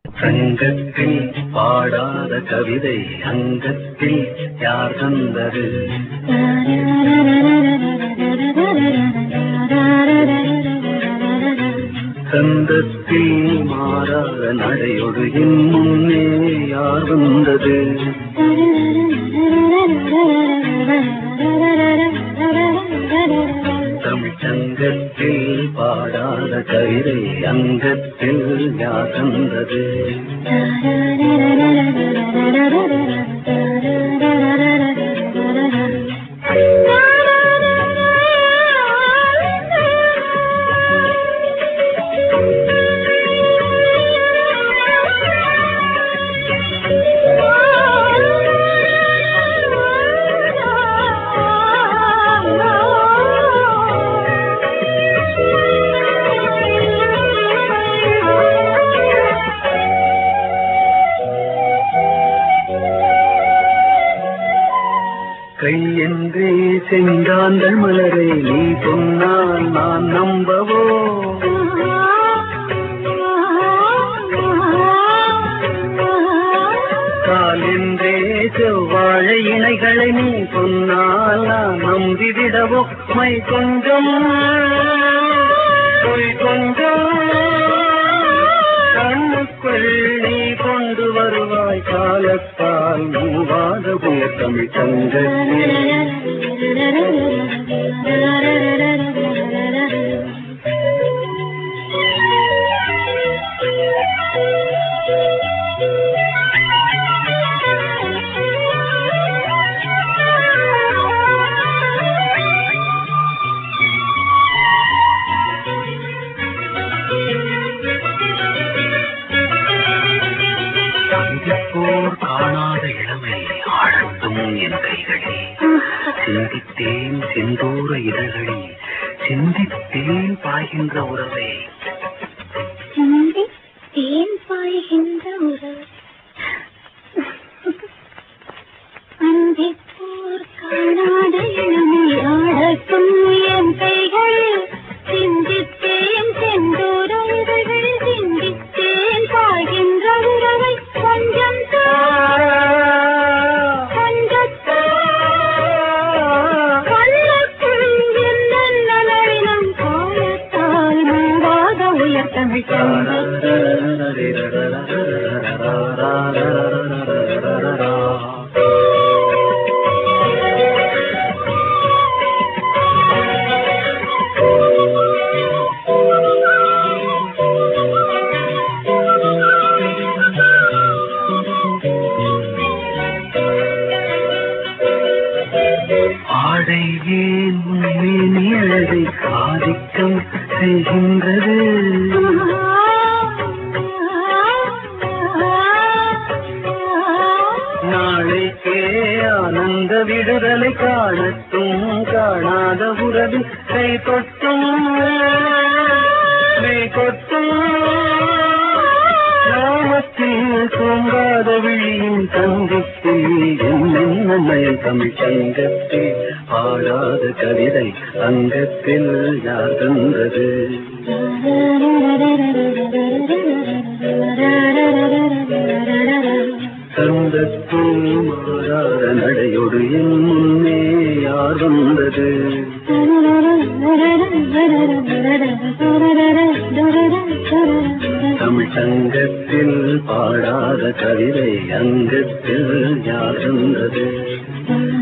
சங்கத்தில் பாடாத கவிதை அங்கத்தில் யார் தந்தது சந்தத்தில் மாறாத நடையொடு என் முன்னே யார் வந்தது தமிழ் சங்கத்தில் பாடாத கவிதை அங்கத்தில் யார் தந்தது கையென்றே செங்காந்தள் மலரை நீ சொன்னால் நான் நம்பவோ கால் என்றே செவ்வாழை இணைகளை நீ சொன்னால் நான் நம்பிவிடவோ மை கொஞ்சம் பொய் கொஞ்சம் கண்ணுக்குள் நீ கொண்டு வருவாய் காலத்தால் மூவாத உயர் தமிழ் சங்கத்தில் சந்திப்போர் காணாத இளமை ஆழத்தும் என் கைகளே சிந்தித்தேன் செந்தூர இதழ்களில் சிந்தித்தேன் பாய்கின்ற உறவை தேன் பாய்கின்ற உறவு அந்திப்போர் காணாத இளமை ஆடட்டும் என் கைகள் சிந்தித்தேன் செந்தூர இதழ்கள் சிந்தித்தேன் பாய்கின்ற உறவை கொஞ்சம் தமிழ் ஆடை ஏன் உன்மேனி அழகை ஆதிக்கம் செய்கின்றது நாளைக்கே ஆனந்த விடுதலை காணட்டும் காணாத உறவு கை தொட்டும் மெய் கொட்டும் நாமத்தில் தூங்காத விழியின் சங்கத்தில் என்னென்ன மயம் தமிழ் சங்கத்தில் பாடாத கவிதை அங்கத்தில் யார் தந்தது சந்தத்தில் மாறாத நடையொடு என் முன்னே யார் வந்தது தமிழ் சங்கத்தில் பாடாத கவிதை அங்கத்தில் யார் வந்தது